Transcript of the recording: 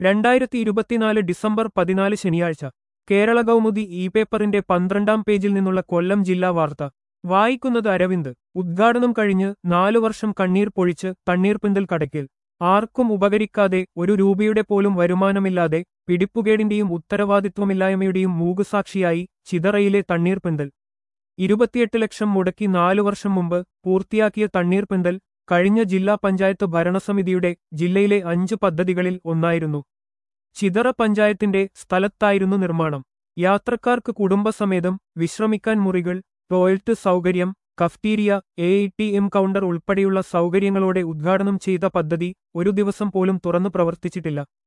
രണ്ടായിരത്തി ഇരുപത്തിനാല് ഡിസംബർ പതിനാല് ശനിയാഴ്ച കേരള കൗമുദി ഇ പേപ്പറിന്റെ പന്ത്രണ്ടാം പേജിൽ നിന്നുള്ള കൊല്ലം ജില്ലാ വാർത്ത വായിക്കുന്നത് അരവിന്ദ് ഉദ്ഘാടനം കഴിഞ്ഞ് നാലു വർഷം കണ്ണീർ പൊഴിച്ച് തണ്ണീർപ്പിന്തൽ കടയ്ക്കൽ ആർക്കും ഉപകരിക്കാതെ ഒരു രൂപയുടെ പോലും വരുമാനമില്ലാതെ പിടിപ്പുകേടിന്റെയും ഉത്തരവാദിത്വമില്ലായ്മയുടെയും മൂകുസാക്ഷിയായി ചിതറയിലെ തണ്ണീർപ്പിന്തൽ ഇരുപത്തിയെട്ട് ലക്ഷം മുടക്കി നാലു വർഷം മുമ്പ് പൂർത്തിയാക്കിയ തണ്ണീർപ്പിന്തൽ കഴിഞ്ഞ ജില്ലാ പഞ്ചായത്ത് ഭരണസമിതിയുടെ ജില്ലയിലെ അഞ്ച് പദ്ധതികളിൽ ഒന്നായിരുന്നു ചിതറ പഞ്ചായത്തിന്റെ സ്ഥലത്തായിരുന്നു നിർമ്മാണം യാത്രക്കാർക്ക് കുടുംബസമേതം വിശ്രമിക്കാൻ മുറികൾ ടോയ്ലറ്റ് സൗകര്യം cafeteria A T M counter ഉൾപ്പെടെയുള്ള സൗകര്യങ്ങളോടെ ഉദ്ഘാടനം ചെയ്ത പദ്ധതി ഒരു ദിവസം പോലും തുറന്നു പ്രവർത്തിച്ചിട്ടില്ല